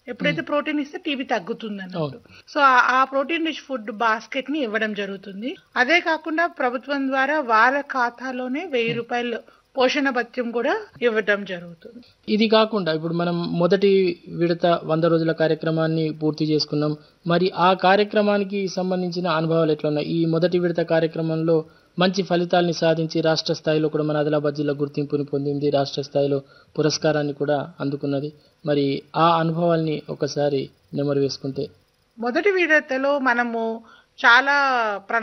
ఎప్పుడైతే ప్రోటీన్ ఇస్తే టీబీ తగ్గుతుంది అన్నట్టు సో ఆ- ఆ ప్రోటీన్ రిచ్ ఫుడ్ బాస్కెట్ ని ఇవ్వడం జరుగుతుంది అదే కాకుండా ప్రభుత్వం ద్వారా వాళ్ళ ఖాతాలోనే వెయ్యి రూపాయలు పోషణ భత్యం కూడా ఇవ్వడం జరుగుతుంది ఇది కాకుండా ఇప్పుడు మనం మొదటి విడత వంద రోజుల కార్యక్రమాన్ని పూర్తి చేసుకున్నాం మరి ఆ కార్యక్రమానికి సంబంధించిన అనుభవాలు ఎట్లా ఉన్నాయి ఈ మొదటి విడత కార్యక్రమంలో మంచి ఫలితాల్ని సాధించి రాష్ట్ర స్థాయిలో కూడా మన ఆదిలాబాద్ జిల్లా గుర్తింపుని పొందింది రాష్ట్ర స్థాయిలో పురస్కారాన్ని కూడా అందుకున్నది మరి ఆ అనుభవాల్ని ఒకసారి నెమరు వేసుకుంటే మొదటి విడతలో మనము చాలా